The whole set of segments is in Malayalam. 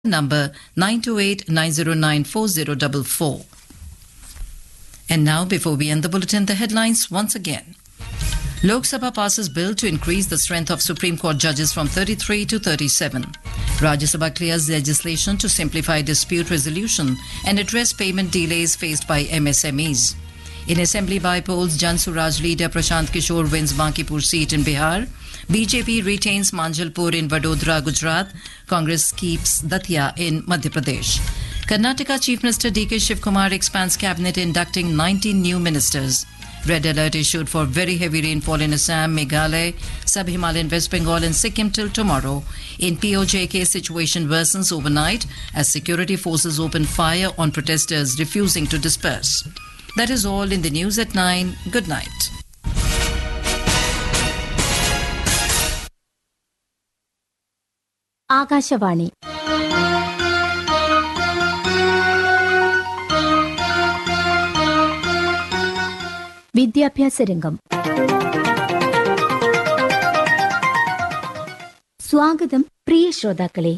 number 928-909-4044. And now, before we end the bulletin, the headlines once again. Lok Sabha passes bill to increase the strength of Supreme Court judges from 33 to 37. Rajya Sabha clears legislation to simplify dispute resolution and address payment delays faced by MSMEs. In assembly by polls, Jan Suraj leader Prashant Kishore wins Bankipur seat in Bihar. BJP retains Manjalpur in Vadodara, Gujarat. Congress keeps Datia in Madhya Pradesh. Karnataka Chief Minister DK Shivkumar expands cabinet inducting 19 new ministers. Red alert issued for very heavy rainfall in Assam, Meghalaya, Sub-Himalayan West Bengal and Sikkim till tomorrow. In POJK, situation worsens overnight as security forces open fire on protesters refusing to disperse. That is all in the news at 9. Good night. Akashvani വിദ്യാഭ്യാസ രംഗം സ്വാഗതം പ്രിയ ശ്രോതാക്കളെ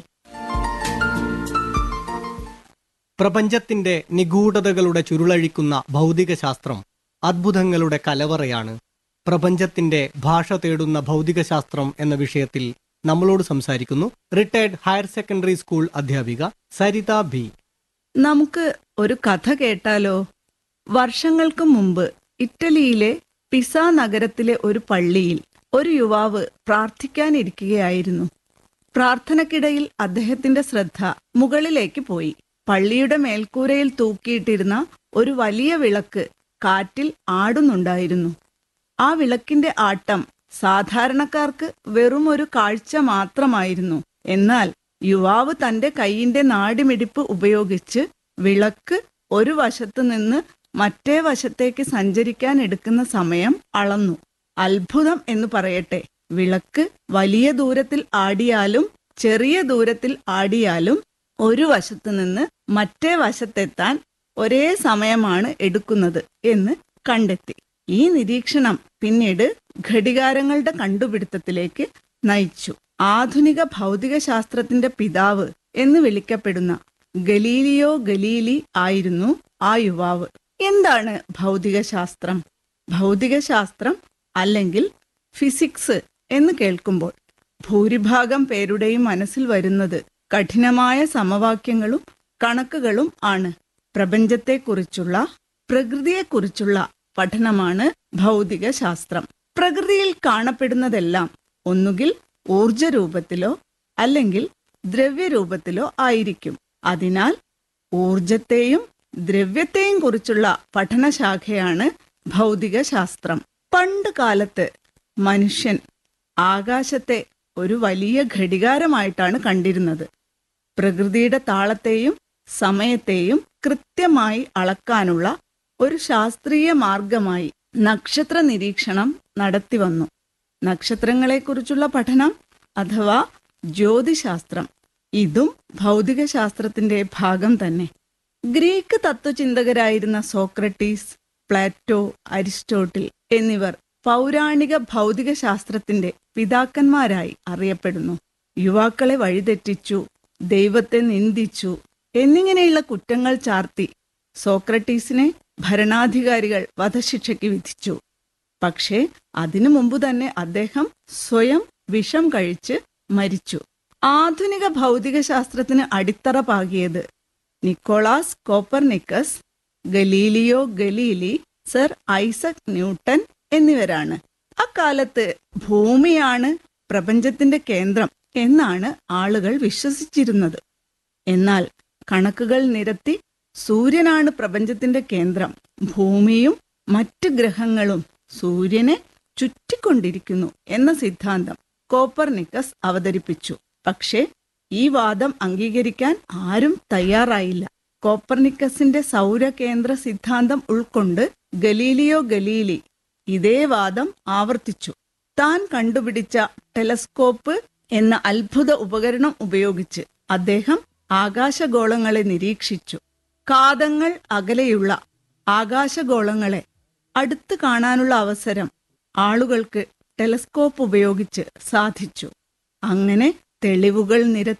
പ്രപഞ്ചത്തിന്റെ നിഗൂഢതകളുടെ ചുരുളഴിക്കുന്ന ഭൗതികശാസ്ത്രം അദ്ഭുതങ്ങളുടെ കലവറയാണ് പ്രപഞ്ചത്തിന്റെ ഭാഷ തേടുന്ന ഭൗതികശാസ്ത്രം എന്ന വിഷയത്തിൽ നമ്മളോട് സംസാരിക്കുന്നു റിട്ടയർഡ് ഹയർ സെക്കൻഡറി സ്കൂൾ അധ്യാപിക സരിത ബി നമുക്ക് ഒരു കഥ കേട്ടാലോ വർഷങ്ങൾക്ക് മുമ്പ് ഇറ്റലിയിലെ പിസ നഗരത്തിലെ ഒരു പള്ളിയിൽ ഒരു യുവാവ് പ്രാർത്ഥിക്കാനിരിക്കുകയായിരുന്നു പ്രാർത്ഥനക്കിടയിൽ അദ്ദേഹത്തിന്റെ ശ്രദ്ധ മുകളിലേക്ക് പോയി പള്ളിയുടെ മേൽക്കൂരയിൽ തൂക്കിയിട്ടിരുന്ന ഒരു വലിയ വിളക്ക് കാറ്റിൽ ആടുന്നുണ്ടായിരുന്നു ആ വിളക്കിന്റെ ആട്ടം സാധാരണക്കാർക്ക് വെറും ഒരു കാഴ്ച മാത്രമായിരുന്നു എന്നാൽ യുവാവ് തന്റെ കൈയിന്റെ നാടിമിടിപ്പ് ഉപയോഗിച്ച് വിളക്ക് ഒരു വശത്തു നിന്ന് മറ്റേ വശത്തേക്ക് സഞ്ചരിക്കാൻ എടുക്കുന്ന സമയം അളന്നു അത്ഭുതം എന്ന് പറയട്ടെ വിളക്ക് വലിയ ദൂരത്തിൽ ആടിയാലും ചെറിയ ദൂരത്തിൽ ആടിയാലും ഒരു വശത്തു നിന്ന് മറ്റേ വശത്തെത്താൻ ഒരേ സമയമാണ് എടുക്കുന്നത് എന്ന് കണ്ടെത്തി ഈ നിരീക്ഷണം പിന്നീട് ഘടികാരങ്ങളുടെ കണ്ടുപിടുത്തത്തിലേക്ക് നയിച്ചു ആധുനിക ഭൗതിക ശാസ്ത്രത്തിന്റെ പിതാവ് എന്ന് വിളിക്കപ്പെടുന്ന ഗലീലിയോ ഗലീലി ആയിരുന്നു ആ യുവാവ് എന്താണ് ഭൗതിക ശാസ്ത്രം ഭൗതിക ശാസ്ത്രം അല്ലെങ്കിൽ ഫിസിക്സ് എന്ന് കേൾക്കുമ്പോൾ ഭൂരിഭാഗം പേരുടെയും മനസ്സിൽ വരുന്നത് കഠിനമായ സമവാക്യങ്ങളും കണക്കുകളും ആണ് പ്രപഞ്ചത്തെക്കുറിച്ചുള്ള പ്രകൃതിയെക്കുറിച്ചുള്ള പഠനമാണ് ഭൗതിക ശാസ്ത്രം പ്രകൃതിയിൽ കാണപ്പെടുന്നതെല്ലാം ഒന്നുകിൽ ഊർജ രൂപത്തിലോ അല്ലെങ്കിൽ ദ്രവ്യരൂപത്തിലോ ആയിരിക്കും അതിനാൽ ഊർജത്തെയും ദ്രവ്യത്തെയും കുറിച്ചുള്ള പഠനശാഖയാണ് ഭൗതിക ശാസ്ത്രം പണ്ട് കാലത്ത് മനുഷ്യൻ ആകാശത്തെ ഒരു വലിയ ഘടികാരമായിട്ടാണ് കണ്ടിരുന്നത് പ്രകൃതിയുടെ താളത്തെയും സമയത്തെയും കൃത്യമായി അളക്കാനുള്ള ഒരു ശാസ്ത്രീയ മാർഗമായി നക്ഷത്ര നിരീക്ഷണം നടത്തി വന്നു നക്ഷത്രങ്ങളെക്കുറിച്ചുള്ള പഠനം അഥവാ ജ്യോതിശാസ്ത്രം ഇതും ഭൗതിക ശാസ്ത്രത്തിന്റെ ഭാഗം തന്നെ ഗ്രീക്ക് തത്വചിന്തകരായിരുന്ന സോക്രട്ടീസ് പ്ലാറ്റോ അരിസ്റ്റോട്ടിൽ എന്നിവർ പൗരാണിക ഭൗതിക ശാസ്ത്രത്തിന്റെ പിതാക്കന്മാരായി അറിയപ്പെടുന്നു യുവാക്കളെ വഴിതെറ്റിച്ചു ദൈവത്തെ നിന്ദിച്ചു എന്നിങ്ങനെയുള്ള കുറ്റങ്ങൾ ചാർത്തി സോക്രട്ടീസിനെ ഭരണാധികാരികൾ വധശിക്ഷയ്ക്ക് വിധിച്ചു പക്ഷേ അതിനു മുമ്പ് തന്നെ അദ്ദേഹം സ്വയം വിഷം കഴിച്ച് മരിച്ചു ആധുനിക ഭൗതിക ശാസ്ത്രത്തിന് അടിത്തറ പാകിയത് Nicolas Copernicus Galileo Galilei sir Isaac Newton എന്നിവരാണ് അക്കാലത്ത് ഭൂമിയാണ് പ്രപഞ്ചത്തിന്റെ കേന്ദ്രം എന്നാണ് ആളുകൾ വിശ്വസിച്ചിരുന്നത് എന്നാൽ കണക്കുകൾ നിരത്തി സൂര്യനാണ് പ്രപഞ്ചത്തിന്റെ കേന്ദ്രം ഭൂമിയും മറ്റ് ഗ്രഹങ്ങളും സൂര്യനെ ചുറ്റിക്കൊണ്ടിരിക്കുന്നു എന്ന സിദ്ധാന്തം കോപ്പർനിക്കസ് അവതരിപ്പിച്ചു പക്ഷേ ഈ വാദം അംഗീകരിക്കാൻ ആരും തയ്യാറായില്ല കോപ്പർനിക്കസിന്റെ സൗരകേന്ദ്ര സിദ്ധാന്തം ഉൾക്കൊണ്ട് ഗലീലിയോ ഗലീലി ഇതേ വാദം ആവർത്തിച്ചു താൻ കണ്ടുപിടിച്ച ടെലസ്കോപ്പ് എന്ന അത്ഭുത ഉപകരണം ഉപയോഗിച്ച് അദ്ദേഹം ആകാശഗോളങ്ങളെ നിരീക്ഷിച്ചു കാതങ്ങൾ അകലെയുള്ള ആകാശഗോളങ്ങളെ അടുത്ത് കാണാനുള്ള അവസരം ആളുകൾക്ക് ടെലസ്കോപ്പ് ഉപയോഗിച്ച് സാധിച്ചു അങ്ങനെ തെളിവുകൾ നിരത്തി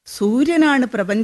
സൂര്യനാണ് പ്രപഞ്ച